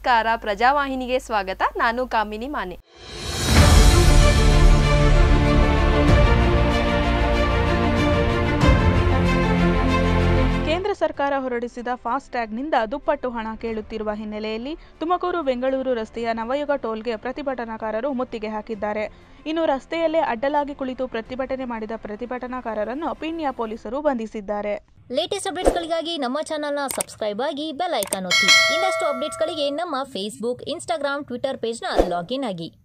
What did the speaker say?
ನಮಸ್ಕಾರ ಪ್ರಜಾವಾಹಿನಿಗೆ ಸ್ವಾಗತ ನಾನು ಕಾಮಿನಿ ಮಾನೆ ಕೇಂದ್ರ ಸರ್ಕಾರ ಹೊರಡಿಸಿದ ಫಾಸ್ಟ್ಯಾಗ್ನಿಂದ ದುಪ್ಪಟ್ಟು ಹಣ ಕೇಳುತ್ತಿರುವ ಹಿನ್ನೆಲೆಯಲ್ಲಿ ತುಮಕೂರು ಬೆಂಗಳೂರು ರಸ್ತೆಯ ನವಯುಗ ಟೋಲ್ಗೆ ಪ್ರತಿಭಟನಾಕಾರರು ಮುತ್ತಿಗೆ ಹಾಕಿದ್ದಾರೆ ಇನ್ನು ರಸ್ತೆಯಲ್ಲೇ ಅಡ್ಡಲಾಗಿ ಕುಳಿತು ಪ್ರತಿಭಟನೆ ಮಾಡಿದ ಪ್ರತಿಭಟನಾಕಾರರನ್ನು ಪೀಣ್ಯ ಪೊಲೀಸರು ಬಂಧಿಸಿದ್ದಾರೆ ಲೇಟೆಸ್ಟ್ ಅಪ್ಡೇಟ್ಸ್ಗಳಿಗಾಗಿ ನಮ್ಮ ಚಾನಲ್ನ ಸಬ್ಸ್ಕ್ರೈಬ್ ಆಗಿ ಬೆಲ್ ಐಕಾನ್ ಒತ್ತಿ ಇನ್ನಷ್ಟು ಅಪ್ಡೇಟ್ಸ್ಗಳಿಗೆ ನಮ್ಮ ಫೇಸ್ಬುಕ್ ಇನ್ಸ್ಟಾಗ್ರಾಮ್ ಟ್ವಿಟರ್ ಪೇಜ್ನ ಲಾಗಿನ್ ಆಗಿ